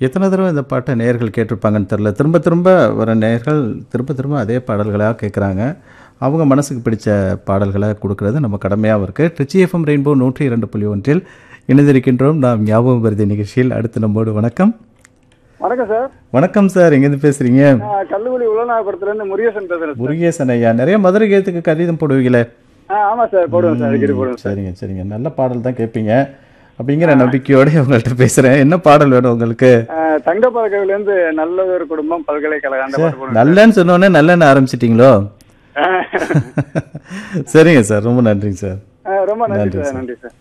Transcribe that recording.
எத்தனை தடவை இந்த பாட்டை நேயர்கள் கேட்டிருப்பாங்கன்னு தெரில திரும்ப திரும்ப வர நேயர்கள் திரும்ப திரும்ப அதே பாடல்களாக கேட்குறாங்க அவங்க மனசுக்கு பிடிச்ச பாடல்களை கொடுக்கறது நம்ம கடமையாகவும் இருக்குது ட்ரிச்சி எஃப்எம் ரெயின்போ நூற்றி இரண்டு புள்ளி ஒன்றில் இணைந்திருக்கின்றோம் நாம் ஞாபகம் வருது நிகழ்ச்சியில் அடுத்து நம்மோடு வணக்கம் வணக்கம் சார் வணக்கம் சார் எங்கேருந்து பேசுகிறீங்க நான் கல்லுகுடி உலநாகபுரத்துல இருந்து முருகேசன் பேசுறேன் சார் முருகேசன் ஐயா நிறைய மதுரை கீதத்துக்கு கடிதம் போடுவீங்களே ஆ ஆமா சார் போடுவேன் சார் அடிக்கடி போடுவேன் சார் சரிங்க சரிங்க நல்ல பாடல் தான் கேட்பீங்க அப்படிங்கிற நம்பிக்கையோட உங்கள்கிட்ட பேசுகிறேன் என்ன பாடல் வேணும் உங்களுக்கு தங்கப்பறக்கவில இருந்து நல்லதொரு குடும்பம் பல்கலைக்கழகம் அந்த பாட்டு போடுவேன் நல்லன்னு சொன்னோடனே நல்லன்னு ஆரம்பிச்சிட்டிங்களோ சரிங்க சார் ரொம்ப நன்றிங்க சார் ஆ, ரொம்ப நன்றி நன்றி சார் சார். நன்றி சார்